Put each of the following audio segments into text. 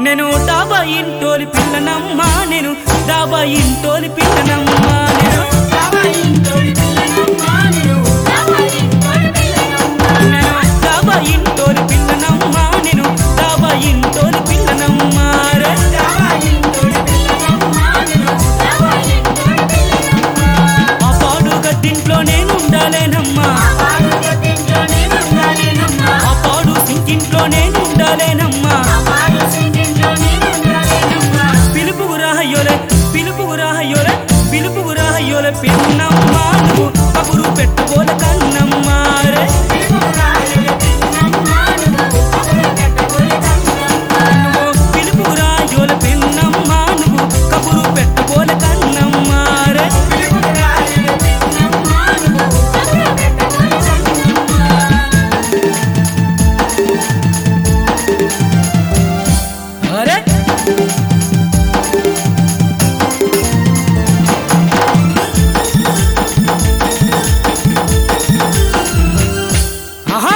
నేను డాబా ఇంటోలి పిల్లనమ్మా నేను డాబా ఇంటోలి పిల్లనమ్మా నేను నేను డాబా ఇంటోలి పిల్లనమ్మా నేను డాబా ఇంటోలి పిల్లనమ్మా రే ఆ పాడు గద్దింట్లో నేను ఉండాలేనమ్మా ఆ పాడు సింకింట్లో నేను ఉండాలేనమ్మా పిలుపు రాహయ్యోలే పిలుపు రాహయ్యోలే పిలుపు రాహయ్యోలే పిన్నమ్మా నువ్వు కబురు పెట్టబోల కన్నమ్మా రే నువ్వు పిలుపు రాహయ్యోలే పిన్నమ్మా నువ్వు కబురు పెట్టబోల కన్నమ్మా రే అరే ఆహా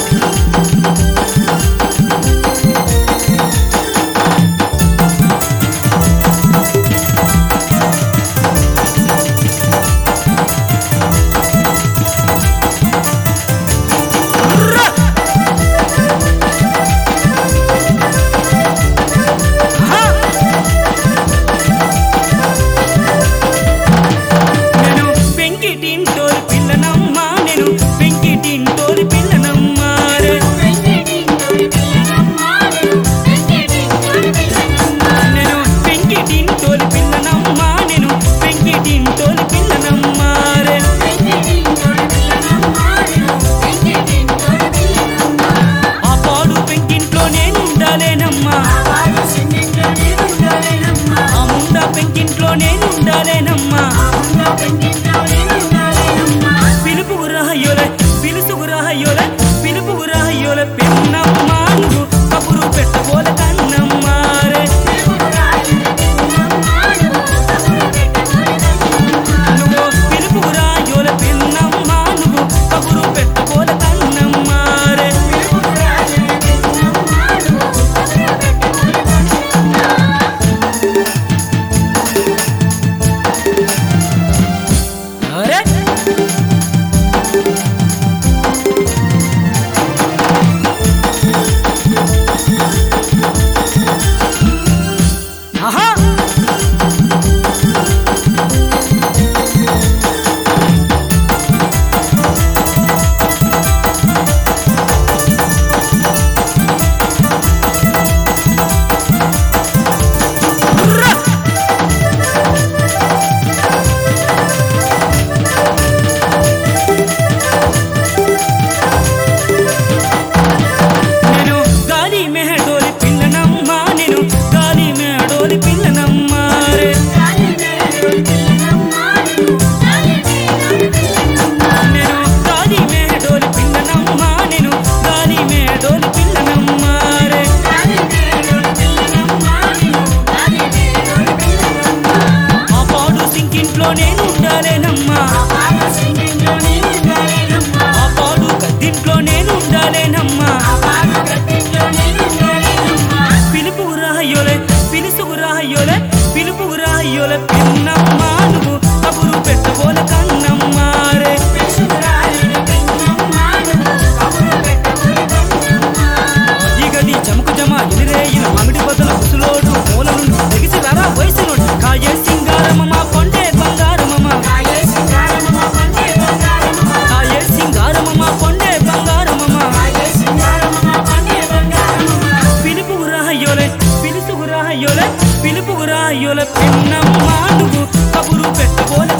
ఆహా నేను పెంకిటింటోలి పిల్లనమ్మా నేను పెంకిటింటోలి పిల్లనమ్మా రే నేను పెంకిటింటోలి పిల్లనమ్మా నేను పెంకిటింటోలి పిల్లనమ్మా రే ఆ పాడు పెంకింట్లో నేను ఉండాలేనమ్మా ఆ ముండ పెంకింట్లో నేను ఉండాలేనమ్మా పిలుపు రాహయ్యోలే పిలుసు రాహయ్యోలే పిలుపు రాహయ్యోలే పిన్నమ్మా నువ్వు కబురు పెట్టబోల కన్నమ్మా రే నువ్వు పిలుపు రాహయ్యోలే పిన్నమ్మా నువ్వు కబురు పెట్టబోల కన్నమ్మా రే అరే ఆహా నేను గాలి మెహడోలి పిల్లనమ్మా నేను గాలి మెహడోలి పిల్లనమ్మా రే నేను గాలి మెహడోలి పిల్లనమ్మా నేను గాలి మెహడోలి పిల్లనమ్మా రే ఆ పాడు సింకింట్లో నేను ఉండాలేనమ్మా ఆ పాడు గద్దింట్లో నేను ఉండాలేనమ్మా పిలుపు రాహయ్యోలే పిలుసు రాహయ్యోలే పిలుపు రాహయ్యోలే పిన్నమ్మా నువ్వు కబురు పెట్టబోల కన్నమ్మా రే ఇక నీ చముకు జమ ఎనిరే ఇన మామిడి బదుల ముసులోడు మూల నుండి తెగిసి రారా వయసులోడు కాయే సింగారమమ్మ కొండే బంగారమమ్మ కాయే సింగారమమ్మ కొండే బంగారమమ్మ పిలుపు రాహయ్యోలే పిలుసు రాహయ్యోలే పిలుపు రాహయ్యోలే పిన్నమ్మా నువ్వు కబురు పెట్టబోల